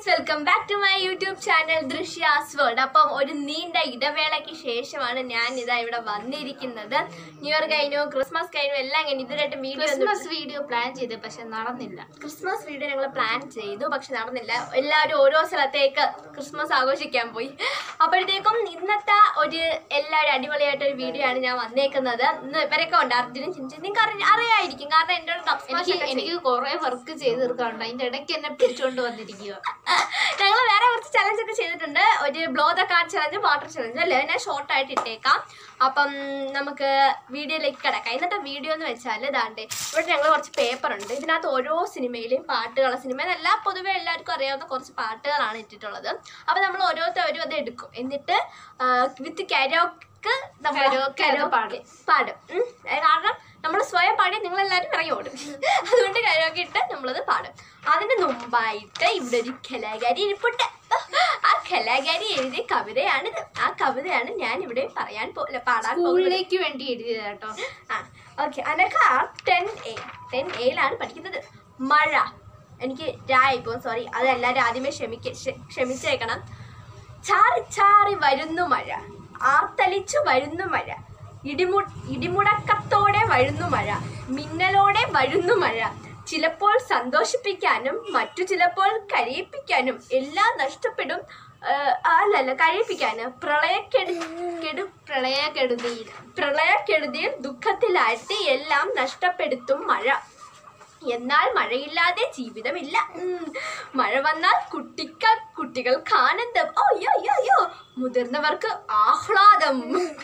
Guys welcome back to my YouTube channel Drishya's world അപ്പം ഒരു നീണ്ട ഇടവേളയ്ക്ക് ശേഷമാണ് ഞാൻ ഇതാ ഇവിടെ വന്നിരിക്കുന്നത് ന്യൂ ഇയർ കഴിഞ്ഞു ക്രിസ്മസ് കഴിഞ്ഞു എല്ലാം കഴിഞ്ഞു ഇതുവരെയായിട്ട് വീഡിയോ ക്രിസ്മസ് വീഡിയോ പ്ലാൻ ചെയ്ത് പക്ഷെ നടന്നില്ല ക്രിസ്മസ് വീഡിയോ ഞങ്ങൾ പ്ലാൻ ചെയ്തു പക്ഷെ നടന്നില്ല എല്ലാവരും ഓരോ സ്ഥലത്തേക്ക് ക്രിസ്മസ് ആഘോഷിക്കാൻ പോയി അപ്പോഴത്തേക്കും ഇന്നത്തെ ഒരു എല്ലാവരും അടിപൊളിയായിട്ട് ഒരു വീഡിയോ ആണ് ഞാൻ വന്നേക്കുന്നത് ഇന്ന് ഇവരൊക്കെ ഉണ്ട് അർജുനും ചിഞ്ചി നിങ്ങൾക്ക് അറി അറിയായിരിക്കും കാരണം എൻ്റെ ഒരു ഡബ് എനിക്ക് എനിക്ക് കുറെ വർക്ക് ചെയ്ത് തീർക്കാനുണ്ട് അതിന്റെ ഇടയ്ക്ക് എന്നെ പിടിച്ചോണ്ട് വന്നിരിക്കുക ഞങ്ങൾ വേറെ കുറച്ച് ചലഞ്ച് ഒക്കെ ചെയ്തിട്ടുണ്ട് ഒരു blow the card challenge water challenge അല്ലേ ഞാൻ ഷോർട്ട് ആയിട്ട് ഇട്ടേക്കാം അപ്പം നമുക്ക് വീഡിയോയിലേക്ക് കിടക്കാം ഇന്നത്തെ വീഡിയോ എന്ന് വെച്ചാൽ ഇതാണ്ട് ഇവിടെ ഞങ്ങൾ കുറച്ച് പേപ്പർ ഉണ്ട് ഇതിനകത്ത് ഓരോ സിനിമയിലെയും പാട്ടുകൾ സിനിമ എന്നല്ല പൊതുവെ എല്ലാവർക്കും അറിയാവുന്ന കുറച്ച് പാട്ടുകളാണ് ഇട്ടിട്ടുള്ളത് അപ്പം നമ്മൾ ഓരോരുത്തരും അത് എടുക്കും എന്നിട്ട് വിത്ത് കരോക്ക് നമ്മൾ Karaoke അത് പാടും പാടും ഉം. കാരണം നമ്മൾ സ്വയം പാടി നിങ്ങൾ എല്ലാവരും ഇറങ്ങി ഓടും അതുകൊണ്ട് കരോക്കെ ഇട്ട് നമ്മളത് പാടും അതിന് മുമ്പായിട്ട് ഇവിടെ ഒരു കലാകാരി ഇരിപ്പുണ്ട് ആ കലാകാരി എഴുതിയ കവിതയാണിത് ആ കവിതയാണ് ഞാൻ ഇവിടെ പറയാൻ പോ അല്ല, പാടാൻ പോകുന്നത് സ്കൂളിലേക്ക് വേണ്ടി എഴുതിയത് കേട്ടോ ആ ഓക്കെ അനക്ക ടെൻ എ ടെൻ എയിലാണ് പഠിക്കുന്നത് മഴ എനിക്ക് രായിപ്പോ സോറി അത് എല്ലാവരും ആദ്യമേ ക്ഷമിക്ക ക്ഷ- ക്ഷമിച്ചേക്കണം ചാറി ചാറി വരുന്നു മഴ ആർത്തലിച്ചു വരുന്നു മഴ ഇടിമു ഇടിമുടക്കത്തോടെ വരുന്നു മഴ മിന്നലോടെ വരുന്നു മഴ ചിലപ്പോൾ സന്തോഷിപ്പിക്കാനും മറ്റു ചിലപ്പോൾ കരയിപ്പിക്കാനും എല്ലാം നഷ്ടപ്പെടും ആ, അല്ലല്ല കഴിപ്പിക്കാനും പ്രളയക്കെടു കെടു പ്രളയക്കെടുതിയിൽ പ്രളയക്കെടുതിയിൽ ദുഃഖത്തിലാഴ്ത്തി എല്ലാം നഷ്ടപ്പെടുത്തും മഴ എന്നാൽ മഴയില്ലാതെ ജീവിതമില്ല ഉം. മഴ വന്നാൽ കുട്ടിക്ക കുട്ടികൾക്ക് ആനന്ദം ഓ യോ യോ യോ മുതിർന്നവർക്ക് ആഹ്ലാദം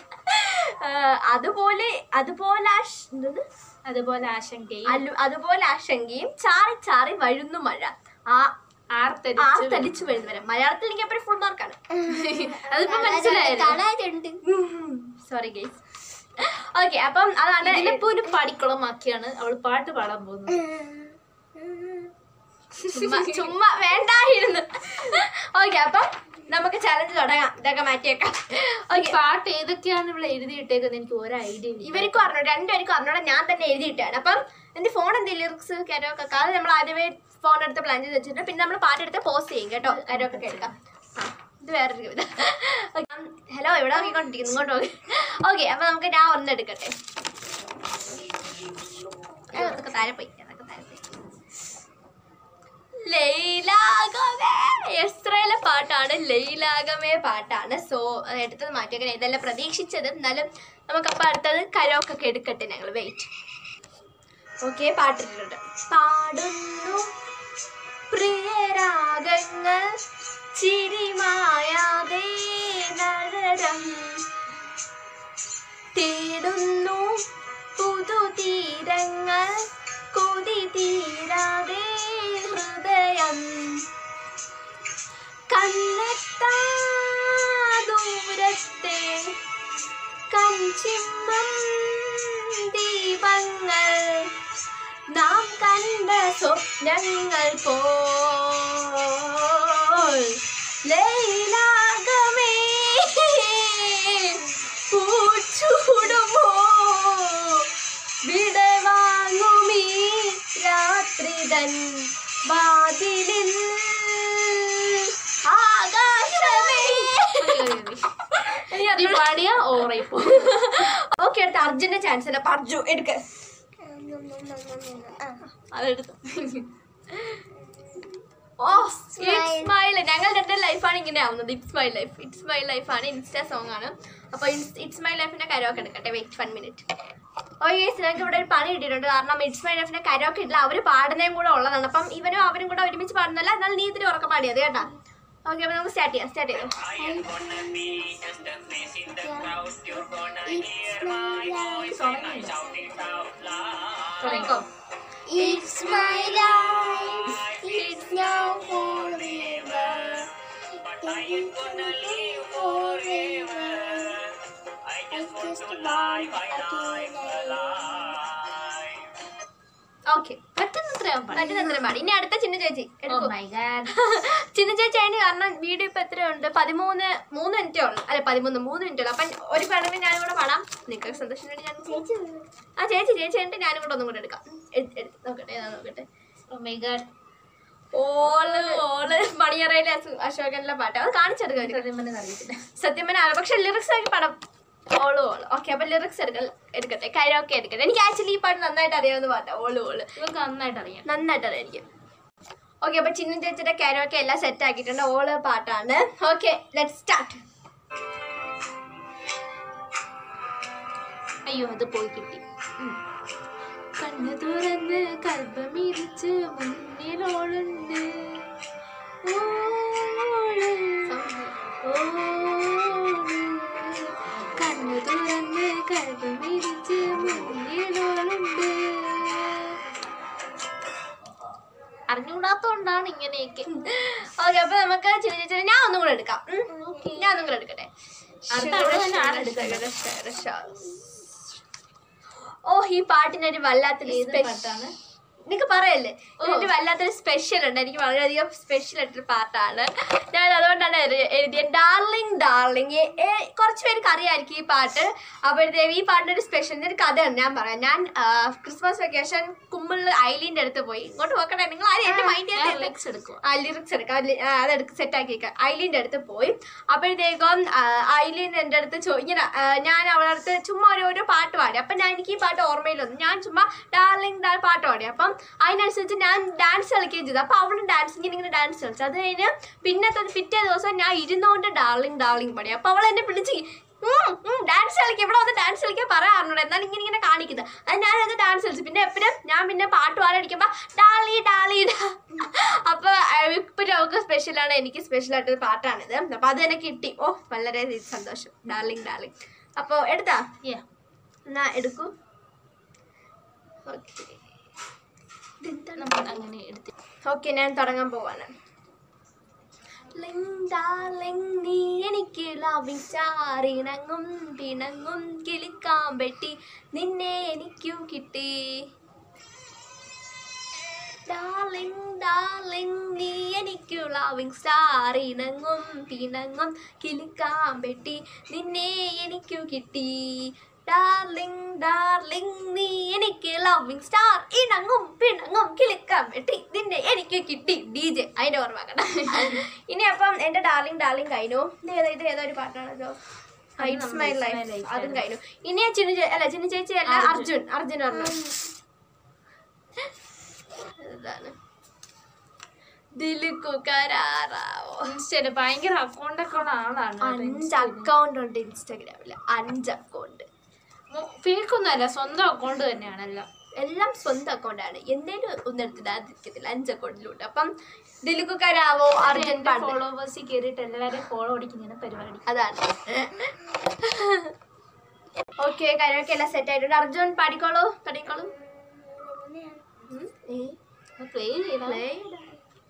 ആ, അതുപോലെ അതുപോലെ ആശ്- എന്തത്? അതുപോലെ ആശങ്കയും അല്ലു- അതുപോലെ ആശങ്കയും ചാറി ചാറി വരുന്നു മഴ ആ ആർത്തരിച്ച് ആർത്തടിച്ചു വരുന്നവരെ മലയാളത്തിൽ എനിക്ക് എപ്പോഴും ഫുൾ മാർക്കാണ് അതിപ്പോ മനസ്സിലായല്ലോ സോറി ഗൈസ് ഓക്കെ അപ്പം അതാണ് ഇതിലിപ്പോ ഒരു പടിക്കുളമാക്കിയാണ് അവൾ പാട്ട് പാടാൻ പോകുന്നത് ചുമ്മാ ചുമ്മാ വേണ്ടായിരുന്നു ഓക്കെ അപ്പം നമുക്ക് ചലഞ്ച് തുടങ്ങാം ഇതൊക്കെ മാറ്റിയേക്കാം ഈ ഓക്കെ പാട്ട് ഏതൊക്കെയാണ് ഇവിടെ എഴുതിയിട്ടേക്കുന്നത് എനിക്ക് ഒരു ഐഡിയ ഇല്ല ഇവർക്കും അറിഞ്ഞു രണ്ടുപേർക്കും അറിഞ്ഞോടെ ഞാൻ തന്നെ എഴുതിയിട്ടാണ് അപ്പം എന്റെ ഫോൺ എന്ത് ലിറിക്സ് കരോക്കെ അത് നമ്മൾ ആദ്യമേ ഫോൺ എടുത്ത് പ്ലാൻ ചെയ്ത് വെച്ചിട്ടുണ്ട് പിന്നെ നമ്മൾ പാട്ടെടുത്ത് പോസ്റ്റ് ചെയ്യും കേട്ടോ കരോക്കെ എടുക്കാം ആ, ഇത് വേറൊരു കവിത ഹലോ എവിടെ നോക്കിക്കൊണ്ടിരിക്കുന്നു ഇങ്ങോട്ട് നോക്കി ഓക്കെ അപ്പൊ നമുക്ക് ഞാൻ ഒന്ന് എടുക്കട്ടെ ആ, അതൊക്കെ താഴെ പോയി അതൊക്കെ താഴെ പോയി ലൈലാകമേ എസ്രയിലെ പാട്ടാണ് ലൈലാകമേ പാട്ടാണ് സോ എടുത്തത് മാറ്റിയൊക്കെ ഇതെല്ലാം പ്രതീക്ഷിച്ചത് എന്നാലും നമുക്കപ്പോൾ അടുത്തത് കരോക്കൊക്കെ എടുക്കട്ടെ ഞങ്ങൾ വെയിറ്റ് ഓക്കെ പാട്ടിട്ടുണ്ട് പാടുന്നു പ്രിയരാഗങ്ങൾ ചിരിമായാതെ നഗരം തേടുന്നു പുതുതീരങ്ങൾ കൊതി തീരാതെ ഹൃദയം കണ്ണെത്താ ദൂരത്തെ കഞ്ചിമ്മം ദീപങ്ങൾ നാം കണ്ട സ്വപ്നങ്ങൾ പോൽ ലൈലാകമേ പൂച്ചൂടുമോ വിടവാങ്ങുമീ രാത്രിതൻ വാതിലിൽ ആകാശമേ നീ പാടിയ ഓറയിപ്പോ ഓക്കെ അടുത്ത അർജുന്റെ ചാൻസ് അല്ല അർജു എടുക്ക അതെടുത്തു ഓ ഇറ്റ്സ് മൈ ലൈഫ് ഞങ്ങൾ രണ്ട് ലൈഫാണ് ഇങ്ങനെ ആവുന്നത് it's my life it's my life ആണ് ഇൻസ്റ്റാ സോങ് ആണ് അപ്പൊ ഇറ്റ്സ് മൈ ലൈഫിന്റെ കരോക്കെ എടുക്കട്ടെ wait one minute oh yes ഞങ്ങൾക്ക് ഇവിടെ ഒരു പണി കിട്ടിയിട്ടുണ്ട് കാരണം ഇറ്റ്സ് മൈ ലൈഫിന്റെ കരോക്കെ ഇല്ല അവർ പാടുന്നതും കൂടെ ഉള്ളതാണ് അപ്പം ഇവനും അവരും കൂടെ ഒരുമിച്ച് പാടുന്നല്ല എന്നാൽ നീ ഇതിന് ഉറക്കെ പാടിയത് കേട്ടാ ഓക്കെ അപ്പൊ നമുക്ക് സ്റ്റാർട്ട് ചെയ്യാം സ്റ്റാർട്ട് ചെയ്തു തുടങ്ങിക്കോ It's my life, it's now forever. I am gonna live forever. I just want to live my life alive. Okay പറ്റുന്നത്രയും പാടി പറ്റുന്നത്രയും പാടി ഇനി അടുത്ത ചിന്ന ചേച്ചി ഓ എടുക്കൂ മൈ ഗാഡ് ചിന്ന ചേച്ചി അതിന് കാരണം വീഡിയോ ഇപ്പൊ എത്രയുണ്ട് പതിമൂന്ന് മൂന്ന് മിനിറ്റേ ഉള്ളൂ അല്ലെ പതിമൂന്ന് മൂന്ന് മിനിറ്റേ ഉള്ളൂ അപ്പം ഒരു പാടുമ്പോൾ ഞാനും കൂടെ പാടാം നിങ്ങൾക്ക് സന്തോഷം വേണ്ടി ഞാൻ ആ ചേച്ചി ചേച്ചി എന്നിട്ട് ഞാനും കൂടെ ഒന്നും കൂടെ എടുക്കാം ഉം, എടുത്ത് എടുത്ത് നോക്കട്ടെ ഏതാ നോക്കട്ടെ ഓ മൈ ഗാഡ് ഓള് ഓള് മണിയറയിലെ അസു- അശോകനിലെ പാട്ട് അത് കാണിച്ചെടുക്കാം സത്യം പറഞ്ഞാൽ അറിയത്തില്ല സത്യം പറഞ്ഞാൽ പക്ഷെ ലിറിക്സ് ആക്കി പടം ഓള് ഓള് ഓക്കെ അപ്പൊ ലിറിക്സ് എടുക്ക എടുക്കട്ടെ കരോക്കെ എടുക്കട്ടെ എനിക്ക് ആക്ച്വലി ഈ പാട്ട് നന്നായിട്ട് അറിയാവുന്ന പാട്ടാ ഓള് ഓള് ഇവർക്ക് നന്നായിട്ട് അറിയാം നന്നായിട്ട് അറിയാം എനിക്ക് ഓക്കെ അപ്പൊ ചിന്നു ചേച്ചിയുടെ കരോക്കെ എല്ലാം സെറ്റ് ആക്കിയിട്ടുണ്ട് ഓള് പാട്ടാണ് ഓക്കെ ലെറ്റ് സ്റ്റാർട്ട് അയ്യോ അത് പോയി കിട്ടി ഉം. കണ്ണു തുറന്ന് കൽബമിരിച്ച് മുന്നിലോളുണ്ട് ഓള്, ഓള്. കണ്ണു തുറന്ന് കൽബമിരിച്ച് മുന്നിലോളുണ്ട് അറിഞ്ഞുകൂടാത്തോണ്ടാണ് ഇങ്ങനെയൊക്കെ ഓക്കെ അപ്പൊ നമുക്ക് ചിന്നു ചേച്ചി ഞാൻ ഒന്നും കൂടെ എടുക്കാം ഉം. ഞാൻ ഒന്നും കൂടെ എടുക്കട്ടെ അടുത്ത അവിടെ തന്നെ ആരെടുക്കുന്നത്? ഓ ഈ പാട്ടിനൊരു വല്ലാത്തൊരു ഏത് സ്പെഷ്യൽ പാട്ടാണ് നിനക്ക് പറയല്ലേ ഇതിനൊരു വല്ലാത്തൊരു സ്പെഷ്യൽ ഉണ്ട് എനിക്ക് വളരെയധികം സ്പെഷ്യൽ ആയിട്ടൊരു പാട്ടാണ് ഞാൻ അതുകൊണ്ടാണ് എഴുതി- എഴുതിയത് ഡാർലിംഗ് ഡാർലിംഗ് കുറച്ച് പേർക്ക് അറിയാമായിരിക്കും ഈ പാട്ട് അപ്പോഴത്തേക്ക് ഈ പാട്ടിൻ്റെ ഒരു സ്പെഷ്യൽ ഒരു കഥയാണ് ഞാൻ പറയാം ഞാൻ ആ, ക്രിസ്മസ് വെക്കേഷൻ കുമ്പിളിൽ ഐലീൻ്റെ അടുത്ത് പോയി ഇങ്ങോട്ട് നോക്കട്ടെ നിങ്ങൾ ആരും എന്റെ മൈൻഡ് ഞാൻ റിലാക്സ് എടുക്കുക ആ ലിറിക്സ് എടുക്കാം ലി- ആ, അതെടുക്ക് സെറ്റ് ആക്കി ഐലിൻ്റെ അടുത്ത് പോയി അപ്പോഴത്തേക്കും ഐലിൻ എൻ്റെ അടുത്ത് ചോ ഇങ്ങനെ ആ, ഞാൻ അവളുടെ അടുത്ത് ചുമ്മാ ഒരു ഒരു പാട്ട് പാടി അപ്പം ഞാൻ എനിക്ക് ഈ പാട്ട് ഓർമ്മയിൽ വന്നു ഞാൻ ചുമ്മാ ഡാർലിംഗ് ഡാ പാട്ട് പാടി അപ്പം അതിനനുസരിച്ച് ഞാൻ ഡാൻസ് കളിക്കുകയും ചെയ്തു അപ്പം അവളും ഡാൻസ് ഇങ്ങനെ ഇങ്ങനെ ഡാൻസ് കളിച്ചു അത് കഴിഞ്ഞ് പിന്നത്തെ പിറ്റേ ദിവസം ഞാൻ ഇരുന്നുകൊണ്ട് ഡാർലിംഗ് ഡാർലിംഗ് പാടി അപ്പം അവൾ എന്നെ വിളിച്ച് ഡാൻസ് കളിക്കുക ഇവിടെ വന്ന് ഡാൻസ് കളിക്കാൻ പറയാറുണ്ട് എന്നാൽ ഇങ്ങനെ ഇങ്ങനെ കാണിക്കുന്നത് അത് ഞാൻ അത് ഡാൻസ് കളിച്ചു പിന്നെ എപ്പോഴും ഞാൻ പിന്നെ പാട്ട് പാടടിക്കുമ്പോൾ ഡാളി ഡാളി ഡാ അപ്പൊ ഇപ്പൊ അവൾക്ക് സ്പെഷ്യലാണ് എനിക്ക് സ്പെഷ്യൽ ആയിട്ടൊരു പാട്ടാണിത് അപ്പൊ അത് തന്നെ കിട്ടി ഓ വളരെ സന്തോഷം ഡാർലിംഗ് ഡാർലിംഗ് അപ്പൊ എടുത്താ Yeah. എന്നാ എടുക്കൂ ഓക്കെ നമ്മൾ അങ്ങനെ എടുത്ത് ഓക്കെ ഞാൻ തുടങ്ങാൻ പോവാണ് ലിങ് ഡാർലിങ് നീ എനിക്ക് ലവിങ് ചാറിണങ്ങും പിണങ്ങും കിളിക്കാൻ പെട്ടി നിന്നെ എനിക്കും കിട്ടി ഡാർലിങ് ഡാർലിങ് നീ എനിക്കു ലവിങ് സ്റ്റാർ ഇണങ്ങും പിണങ്ങും കിളിക്കാൻ പെട്ടി നിന്നെ എനിക്കു കിട്ടി ഡാർലിങ് ഡാർലിങ് നീ എനിക്ക് ലവിങ് സ്റ്റാർ ഇണങ്ങും പിണങ്ങും കിളിക്കാൻ പെട്ടി നിന്നെ എനിക്ക് കിട്ടി ഡി ജെ അതിന്റെ ഓർമ്മ കണ്ട ഇനി അപ്പം എന്റെ ഡാർലിങ് ഡാർലിങ് കഴിഞ്ഞു ഇത് ഏതാ ഇത് ഏതോ ഒരു പാട്ടാണല്ലോ ഇറ്റ്സ് മൈ ലൈഫ് അതും കഴിഞ്ഞു ഇനി ഞാൻ ചിന്നു ചേ- അല്ല ചിന്നു ചേച്ചി അല്ല അർജുൻ അർജുൻ പറഞ്ഞു ഇതാണ് ദിലുക്കു കരാറാവോ ഇൻസ്റ്റയില് ഭയങ്കര അക്കൗണ്ടൊക്കെ ഉള്ള ആളാണ് അഞ്ച് അക്കൗണ്ട് ഉണ്ട് ഇൻസ്റ്റാഗ്രാമിൽ അഞ്ച് അക്കൗണ്ട് ഫേക്ക് ഒന്നും അല്ല സ്വന്തം അക്കൗണ്ട് തന്നെയാണല്ലോ എല്ലാം സ്വന്തം അക്കൗണ്ടാണ് എന്തേലും ഒന്നും എടുത്തിടാതിരിക്കത്തില്ല അഞ്ച് അക്കൗണ്ടിലുണ്ട് അപ്പം ദിലുക്കു കരാവോ അർജുൻ എന്റെ പാട്ട് ഫോളോവേഴ്സിൽ കയറിയിട്ട് എല്ലാവരെയും ഫോളോ അടിക്കുന്നതാണ് പരിപാടി അതാണ് ഓക്കെ കാര്യമൊക്കെ എല്ലാം സെറ്റ് ആയിട്ടുണ്ട് അർജുൻ പാടിക്കോളൂ പാടിക്കോളൂ ഉം, ഏ, പ്ലേ ചെയ്താൽ play ചെയ്താ.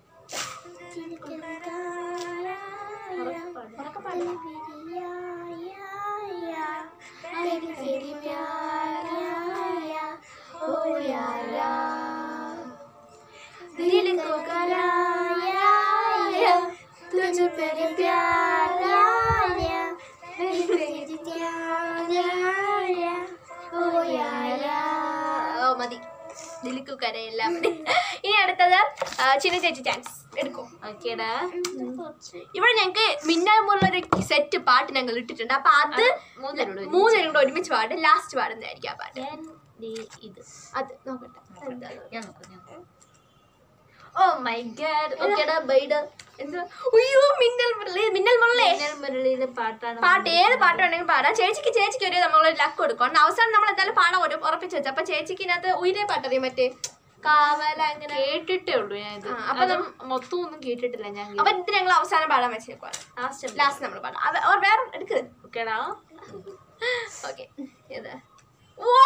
ഉറക്കെ പാട്. दिल को कराया तुझ पर प्यार आया मेरी प्यारा ओ यारा ഓ മതി ദിലിക്കു കരയില്ല മതി ഇനി അടുത്തത് ആ, ചിന്ന ചേച്ചി ചാൻസ് എടുക്കും ഓക്കേടാ ഇവിടെ ഞങ്ങൾക്ക് മിന്നൽ മുള്ളൊരു സെറ്റ് പാട്ട് ഞങ്ങൾ ഇട്ടിട്ടുണ്ട് അപ്പൊ അത് മൂന്നരോട് മൂന്നുപേരും കൂടെ ഒരുമിച്ച് പാടും ലാസ്റ്റ് പാടുന്നതായിരിക്കും ആ പാട്ട് ഞാൻ ദേ ഇത് അത് നോക്കട്ടെ എന്താ ഞാൻ നോക്കാം ഞാൻ ഓ മൈ ഗാഡ് ഓക്കേടാ ബൈഡ് എന്താ ഉയ്യോ മിന്നൽ മുരളി മിന്നൽ മുരളി മിന്നൽ മുരളിയിലെ പാട്ടാണ് പാട്ട് ഏത് പാട്ട് വേണമെങ്കിലും പാടാം ചേച്ചിക്ക് ചേച്ചിക്ക് ഒരു നമ്മളൊരു ലക്ക് കൊടുക്കും കാരണം അവസാനം നമ്മൾ എന്തായാലും പാടാൻ ഒരു ഉറപ്പിച്ച് വെച്ചു അപ്പൊ ചേച്ചിക്ക് ഇതിനകത്ത് ഉയരെ പാട്ടറിയാം മറ്റേ കാവല അങ്ങനെ കേട്ടിട്ടേ ഉള്ളൂ ഞാൻ ഇത് ആ, അപ്പൊ അതും മൊത്തം ഒന്നും കേട്ടിട്ടില്ല ഞാൻ അപ്പൊ ഇത് ഞങ്ങൾ അവസാനം പാടാൻ വെച്ചേക്കുവാണ് ലാസ്റ്റ് ലാസ്റ്റ് നമ്മൾ പാടാം അത് അവർ വേറെ എടുക്ക് ഓക്കേടാ ഓക്കെ ഇത് ഓ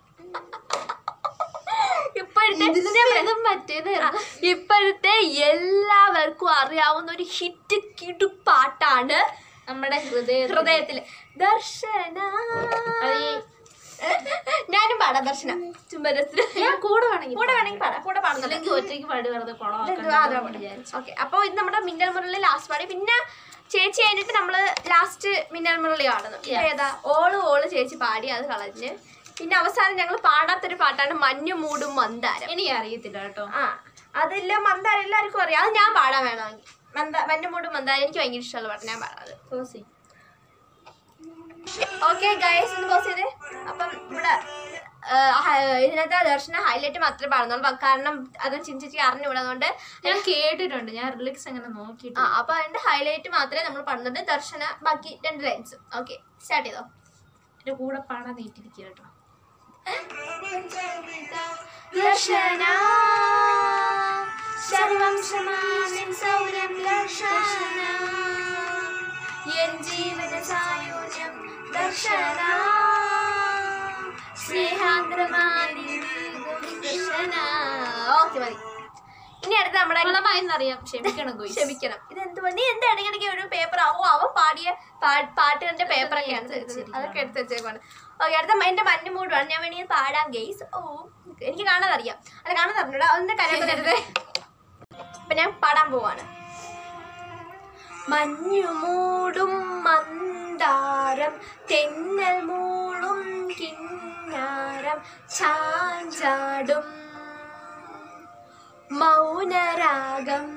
ഇപ്പോഴത്തെ ഞാൻ പറയാം. മറ്റേത് ആ, ഇപ്പോഴത്തെ എല്ലാവർക്കും അറിയാവുന്ന ഒരു ഹിറ്റ് കിടു പാട്ടാണ് നമ്മുടെ ഹൃദയ ഹൃദയത്തില് ദർശന അത് ഈ ഞാനും പാടാം ദർശന ചുമ്പരത്തിന് ഞാൻ കൂടെ വേണമെങ്കിൽ കൂടെ വേണമെങ്കിൽ പാടാം കൂടെ പാടുന്നില്ല അല്ലെങ്കിൽ ഒറ്റയ്ക്ക് പാടി വെറുതെ കുളമാക്കാൻ ഓക്കെ അപ്പോൾ ഇത് നമ്മുടെ മിന്നൽ മുരളി ലാസ്റ്റ് പാടി പിന്നെ ചേച്ചി കഴിഞ്ഞിട്ട് നമ്മള് ലാസ്റ്റ് മിന്നൽ മുരളി കാണുന്നു ഇപ്പൊ Yes. ഏതാ ഓള് ഓള് ചേച്ചി പാടി അത് കളഞ്ഞ് പിന്നെ അവസാനം ഞങ്ങൾ പാടാത്തൊരു പാട്ടാണ് മഞ്ഞു മൂടും മന്ദാരം എനിക്ക് അറിയത്തില്ല കേട്ടോ ആ അതില്ല മന്ദാരം എല്ലാവർക്കും അറിയാം അത് ഞാൻ പാടാൻ വേണമെങ്കിൽ മന്ദ മഞ്ഞമൂടും മന്ദാരം എനിക്ക് ഭയങ്കര ഇഷ്ടമുള്ള പാട്ട് ഞാൻ പാടാത് കോസി ഓക്കെ ഗൈസ് ഒന്ന് പോസ് ചെയ്തേ അപ്പം ഇവിടെ ആ, ഹ- ഇതിനകത്ത് ദർശന ഹൈലൈറ്റ് മാത്രമേ പാടുന്നുള്ളൂ കാരണം അതും ചിന്തിച്ച് അറിഞ്ഞുകൂടാതുകൊണ്ട് ഞാൻ കേട്ടിട്ടുണ്ട് ഞാൻ റിലിക്സ് അങ്ങനെ ആ നോക്കിയിട്ടുണ്ട് അപ്പൊ അതിന്റെ ഹൈലൈറ്റ് മാത്രമേ നമ്മൾ പാടുന്നുണ്ട് ദർശന ബാക്കി രണ്ട് ലൈൻസും ഓക്കെ സ്റ്റാർട്ട് ചെയ്തോ എന്റെ കൂടെ പാടാൻ നീട്ടിരിക്കുക കേട്ടോ ദർശന സർവം സമാനിൻ സൗരം ദർശന എൻ ജീവന സായൂജ്യം ദർശന സ്നേഹാഗ്രമാനി ദർശന ഓക്കെ മതി ഇനി അടുത്ത നമ്മുടെ കുളമായെന്നറിയാം ക്ഷമിക്കണം ഗോയി ക്ഷമിക്കണം ഇത് എന്തുവാ നീ എന്താ ഇടയ്ക്കിടയ്ക്ക് ഒരു പേപ്പർ ആവോ അവൻ പാടിയ പാ- പാട്ടുകളുടെ പേപ്പറൊക്കെയാണ് തരുന്നത് അതൊക്കെ എടുത്ത് വെച്ചേക്കാണ് ഓക്കെ അടുത്ത എന്റെ മഞ്ഞ മൂടുവാണ് ഞാൻ വേണമെങ്കിൽ പാടാം ഗെയ്സ് ഓ എനിക്ക് കാണാതെ അറിയാം അല്ല കാണാതെ അറിഞ്ഞൂടാ അതൊന്ന് കരയരുത് അപ്പൊ ഞാൻ പാടാൻ പോവാണ് മഞ്ഞു മൂടും മന്ദാരം തെന്നൽ മൂളും കിന്നാരം ചാഞ്ചാടും മൗനരാഗം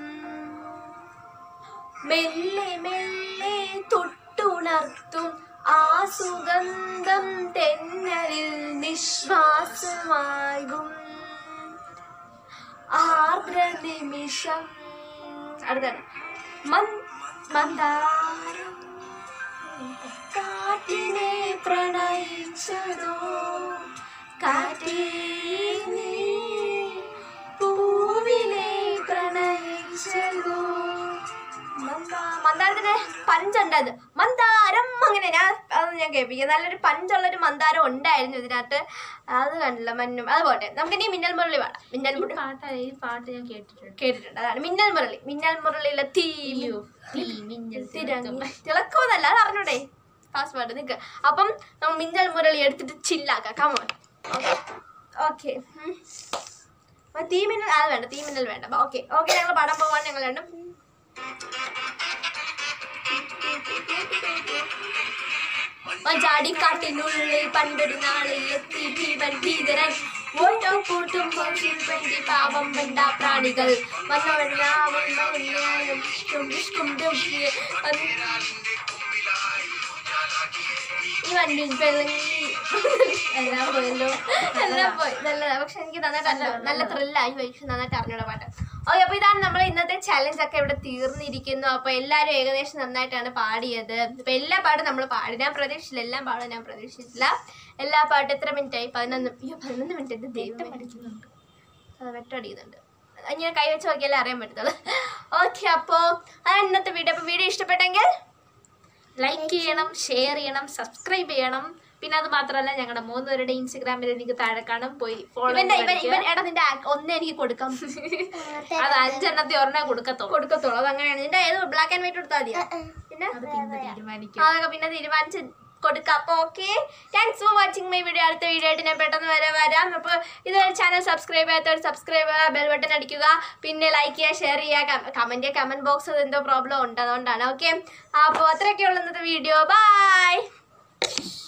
മെല്ലെ മെല്ലെ തൊട്ടുണർത്തും ആ സുഗന്ധം തെന്നലിൽ നിശ്വാസമാകും ആർദ്ര നിമിഷം അടുത്താണ് മൻ മന്ദാരം കാറ്റിനെ പ്രണയിച്ചതോ കാറ്റേ നീ പൂവിനെ പ്രണയിച്ചതോ മന്ദാ- മന്ദാരത്തിന് പഞ്ചുണ്ടത് മന്ദാരം അങ്ങനെ ഞാൻ അത് ഞാൻ കേൾപ്പിക്കാം നല്ലൊരു പഞ്ചുള്ളൊരു മന്ദാരം ഉണ്ടായിരുന്നു ഇതിനകത്ത് അത് കണ്ടില്ല മഞ്ഞും അത് പോട്ടെ നമുക്ക് ഇനി മിന്നൽ മുരളി പാടാം മിന്നൽ ഈ മുരളി പാട്ട് ഈ പാട്ട് ഞാൻ കേട്ടിട്ടുണ്ട് കേട്ടിട്ടുണ്ട് അതാണ് മിന്നൽ മുരളി മിന്നൽ മുരളിയിലെ തീ അയ്യോ, തീ മിന്നൽ തിരങ്ങി തിളക്കം. തിളക്കമെന്നല്ല അത് അറിഞ്ഞൂടെ പാസ്വേഡ് നിക്ക് അപ്പം നമ്മൾ മിന്നൽ മുരളി എടുത്തിട്ട് ചില്ലാക്കാം കമോൺ ഓക്കെ തീ മിന്നൽ അത് വേണ്ട തീ മിന്നൽ വേണ്ട ഓക്കെ ഓക്കെ ഞങ്ങൾ പാടാൻ പോവാൻ ഞങ്ങൾ രണ്ടും ചാടിക്കാട്ടിനുള്ളിൽ പണ്ടൊരു നാളിൽ എത്തി ഭീമൻ ഭീകരൻ ഓട്ടോ കൂട്ടും പോഷിൽ വേണ്ടി പാവം വേണ്ട പ്രാണികൾ വന്നവനാവും മരുന്നാലും ചുണ്ടിഷ്കും ദുഷ്ടി ഈ വണ്ടി പിളങ്ങി എല്ലാം പോയല്ലോ എല്ലാം പോയി നല്ലതാ പക്ഷെ എനിക്ക് നന്നായിട്ട് അറിഞ്ഞു നല്ല ത്രില്ലായി പക്ഷെ നന്നായിട്ട് അറിഞ്ഞൂടെ പാട്ട് ഓക്കെ അപ്പൊ ഇതാണ് നമ്മുടെ ഇന്നത്തെ ചലഞ്ച് ഒക്കെ ഇവിടെ തീർന്നിരിക്കുന്നു അപ്പൊ എല്ലാവരും ഏകദേശം നന്നായിട്ടാണ് പാടിയത് ഇപ്പൊ എല്ലാ പാട്ടും നമ്മൾ പാടി ഞാൻ പ്രതീക്ഷിച്ചില്ല എല്ലാം പാടും ഞാൻ പ്രതീക്ഷിച്ചില്ല എല്ലാ പാട്ടും എത്ര മിനിറ്റ് ആയി പതിനൊന്ന് അയ്യോ പതിനൊന്ന് മിനിറ്റ് എന്ത് ദൈവം പഠിക്കുന്നുണ്ട് വെട്ടടിക്കുന്നുണ്ട് ഇങ്ങനെ കൈ വെച്ച് നോക്കിയാലേ അറിയാൻ പറ്റത്തുള്ളൂ ഓക്കെ അപ്പോൾ അതാണ് ഇന്നത്തെ വീഡിയോ അപ്പോൾ വീഡിയോ ഇഷ്ടപ്പെട്ടെങ്കിൽ ലൈക്ക് ചെയ്യണം ഷെയർ ചെയ്യണം സബ്സ്ക്രൈബ് ചെയ്യണം പിന്നെ അത് മാത്രമല്ല ഞങ്ങളുടെ മൂന്നുപേരുടെ ഇൻസ്റ്റഗ്രാമിൽ എനിക്ക് താഴെ കാണും പോയി ഫോളോ ഇവന്റെ ഇവൻ ഇവൻ എടാ നിന്റെ ആ- ഒന്ന് എനിക്ക് കൊടുക്കാം അത് അഞ്ചെണ്ണത്തി ഒരെണ്ണേ കൊടുക്കത്തുള്ളൂ കൊടുക്കത്തുള്ളൂ അത് അങ്ങനെയാണ് നിന്റെ ഏത് ബ്ലാക്ക് ആൻഡ് വൈറ്റ് കൊടുത്താൽ മതിയോ പിന്നെ അത് പിന്നെ തീരുമാനിക്കും അതൊക്കെ പിന്നെ തീരുമാനിച്ച് കൊടുക്കാം അപ്പോൾ okay thanks for watching my video അടുത്ത വീഡിയോ ആയിട്ട് ഞാൻ പെട്ടെന്ന് വരെ വരാം അപ്പോൾ ഇതുവരെ ചാനൽ സബ്സ്ക്രൈബ് ചെയ്യാത്തവർ സബ്സ്ക്രൈബ് ചെയ്യുക ബെൽ ബട്ടൺ അടിക്കുക പിന്നെ ലൈക്ക് ചെയ്യുക ഷെയർ ചെയ്യുക കമൻറ്റ് ചെയ്യുക കമൻറ്റ് ബോക്സിൽ എന്തോ പ്രോബ്ലം ഉണ്ട് അതുകൊണ്ടാണ് ഓക്കെ അപ്പോൾ അത്രയൊക്കെയുള്ള ഇന്നത്തെ വീഡിയോ ബൈ